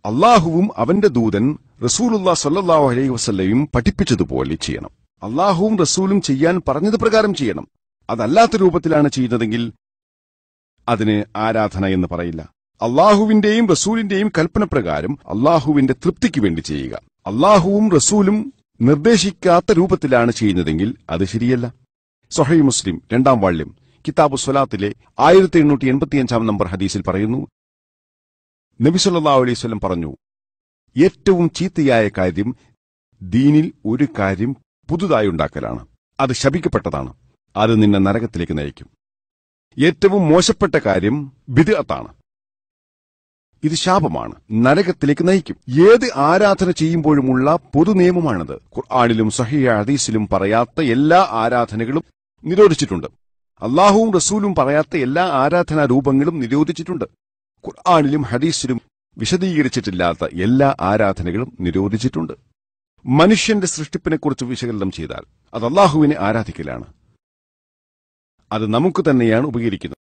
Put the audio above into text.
അള്ളാഹുവും അവന്റെ ദൂതൻ റസൂലുല്ലാ സല്ലാഹു അലൈഹി വസല്ലയും പഠിപ്പിച്ചതുപോലെ ചെയ്യണം അള്ളാഹുവും റസൂലും ചെയ്യാൻ പറഞ്ഞത് പ്രകാരം ചെയ്യണം അതല്ലാത്ത രൂപത്തിലാണ് ചെയ്യുന്നതെങ്കിൽ അതിന് ആരാധന എന്ന് പറയില്ല അള്ളാഹുവിന്റെയും റസൂലിന്റെയും കൽപ്പന പ്രകാരം അള്ളാഹുവിന്റെ തൃപ്തിക്ക് വേണ്ടി ചെയ്യുക അള്ളാഹുവും റസൂലും നിർദ്ദേശിക്കാത്ത രൂപത്തിലാണ് ചെയ്യുന്നതെങ്കിൽ അത് ശരിയല്ല സൊഹൈ മുസ്ലിം രണ്ടാം വാള്യം കിതാബു സ്വലാത്തിലെ ആയിരത്തി എണ്ണൂറ്റി എൺപത്തിയഞ്ചാം നമ്പർ ഹദീസിൽ പറയുന്നു നബി സല്ലല്ലാഹു അലൈഹി വസല്ലം പറഞ്ഞു ഏറ്റവും ചീത്തയായ കാര്യം ദീനിൽ ഒരു കാര്യം പുതുതായി ഉണ്ടാക്കലാണ് അത് ശപിക്കപ്പെട്ടതാണ് അത് നിന്നെ നരകത്തിലേക്ക് നയിക്കും ഏറ്റവും മോശപ്പെട്ട കാര്യം ബിദ്അത്താണ് ഇത് ശാപമാണ് നരകത്തിലേക്ക് നയിക്കും ഏത് ആരാധന ചെയ്യുമ്പോഴുമുള്ള പൊതു നിയമമാണത് ഖുർആാനിലും സഹിയ ഹദീസിലും പറയാത്ത എല്ലാ ആരാധനകളും നിരോധിച്ചിട്ടുണ്ട് അള്ളാഹുവും റസൂലും പറയാത്ത എല്ലാ ആരാധനാ രൂപങ്ങളും നിരോധിച്ചിട്ടുണ്ട് ഖുർആാനിലും ഹദീസിലും വിശദീകരിച്ചിട്ടില്ലാത്ത എല്ലാ ആരാധനകളും നിരോധിച്ചിട്ടുണ്ട് മനുഷ്യന്റെ സൃഷ്ടിപ്പിനെക്കുറിച്ച് വിശകലനം ചെയ്താൽ അത് അള്ളാഹുവിനെ ആരാധിക്കലാണ് അത് നമുക്ക് തന്നെയാണ് ഉപകരിക്കുന്നത്